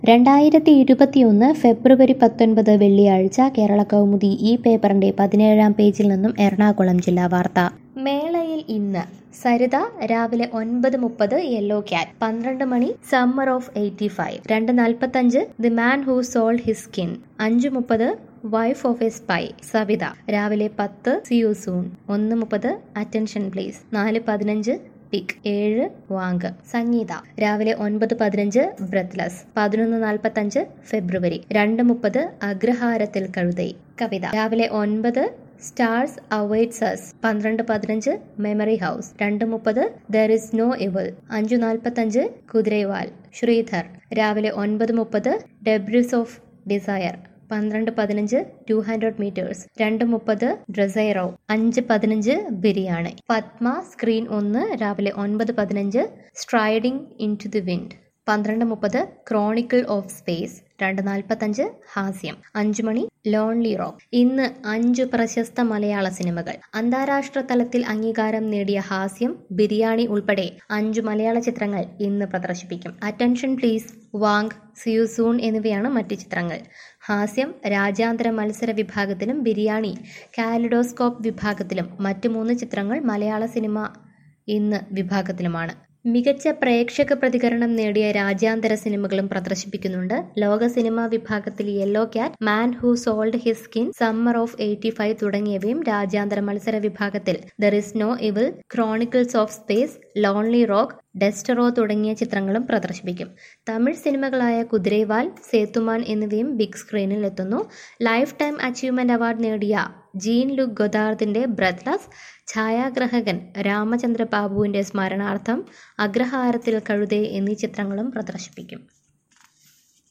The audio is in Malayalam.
രണ്ടായിരത്തി ഇരുപത്തിയൊന്ന് ഫെബ്രുവരി പത്തൊൻപത് വെള്ളിയാഴ്ച കേരള കൗമുദി ഈ പേപ്പറിന്റെ പതിനേഴാം പേജിൽ നിന്നും എറണാകുളം ജില്ലാ വാർത്ത മേളയിൽ ഇന്ന് സരിത രാവിലെ ഒൻപത് മുപ്പത് യെല്ലോ ക്യാറ്റ് പന്ത്രണ്ട് മണി സമ്മർ ഓഫ് എയ്റ്റി ഫൈവ് രണ്ട് നാൽപ്പത്തഞ്ച് the man who sold his skin അഞ്ച് മുപ്പത് wife of a spy Savitha രാവിലെ പത്ത് സിയു സൂൺ ഒന്ന് മുപ്പത് അറ്റൻഷൻ പ്ലീസ് നാല് പതിനഞ്ച് പിക് ഏഴ് വാങ്ക് സംഗീത രാവിലെ ഒൻപത് പതിനഞ്ച് ബ്രത്ത്ലസ് പതിനൊന്ന് നാൽപ്പത്തഞ്ച് ഫെബ്രുവരി രണ്ട് മുപ്പത് അഗ്രഹാരത്തിൽ കഴുതൈ കവിത രാവിലെ ഒൻപത് സ്റ്റാർസ് അവൈറ്റ്സ് അസ് പന്ത്രണ്ട് പതിനഞ്ച് മെമ്മറി ഹൗസ് രണ്ട് മുപ്പത് ദർ ഇസ് നോ ഇവൽ അഞ്ചു നാൽപ്പത്തഞ്ച് കുതിരൈവാൽ ശ്രീധർ രാവിലെ ഒൻപത് മുപ്പത് ഡെബ്രിസ് ഓഫ് ഡിസയർ പന്ത്രണ്ട് പതിനഞ്ച് ടു ഹൺഡ്രഡ് മീറ്റേഴ്സ് രണ്ട് മുപ്പത് ഡ്രസൈറോ അഞ്ച് പതിനഞ്ച് ബിരിയാണി പത്മ സ്ക്രീൻ ഒന്ന് രാവിലെ ഒൻപത് പതിനഞ്ച് striding into the wind പന്ത്രണ്ട് മുപ്പത് ക്രോണിക്കിൾ ഓഫ് സ്പേസ് രണ്ട് നാൽപ്പത്തഞ്ച് ഹാസ്യം അഞ്ചു മണി ലോൺലി റോക്ക് ഇന്ന് അഞ്ചു പ്രശസ്ത മലയാള സിനിമകൾ അന്താരാഷ്ട്ര തലത്തിൽ അംഗീകാരം നേടിയ ഹാസ്യം ബിരിയാണി ഉൾപ്പെടെ അഞ്ചു മലയാള ചിത്രങ്ങൾ ഇന്ന് പ്രദർശിപ്പിക്കും attention please Wang C U soon എന്നിവയാണ് മറ്റ് ചിത്രങ്ങൾ ഹാസ്യം രാജ്യാന്തര മത്സര വിഭാഗത്തിലും ബിരിയാണി കാലിഡോസ്കോപ്പ് വിഭാഗത്തിലും മറ്റ് മൂന്ന് ചിത്രങ്ങൾ മലയാള സിനിമ ഇന്ന് വിഭാഗത്തിലുമാണ് മികച്ച പ്രേക്ഷക പ്രതികരണം നേടിയ രാജ്യാന്തര സിനിമകളും പ്രദർശിപ്പിക്കുന്നുണ്ട് ലോക സിനിമാ വിഭാഗത്തിൽ yellow cat man who sold his skin summer of eighty five തുടങ്ങിയവയും രാജ്യാന്തര മത്സര വിഭാഗത്തിൽ there is no evil chronicles of space lonely rock Desterro തുടങ്ങിയ ചിത്രങ്ങളും പ്രദർശിപ്പിക്കും തമിഴ് സിനിമകളായ കുതിരൈവാൽ സേത്തുമാൻ എന്നിവയും ബിഗ് സ്ക്രീനിൽ എത്തുന്നു ലൈഫ് ടൈം അച്ചീവ്മെന്റ് അവാർഡ് നേടിയ ജീൻ ലുക്ക് ഗൊദാർദിന്റെ ബ്രത്ത്ലസ് ഛായാഗ്രഹകൻ രാമചന്ദ്ര ബാബുവിന്റെ സ്മരണാർത്ഥം അഗ്രഹാരത്തിൽ കഴുതേ എന്നീ ചിത്രങ്ങളും പ്രദർശിപ്പിക്കും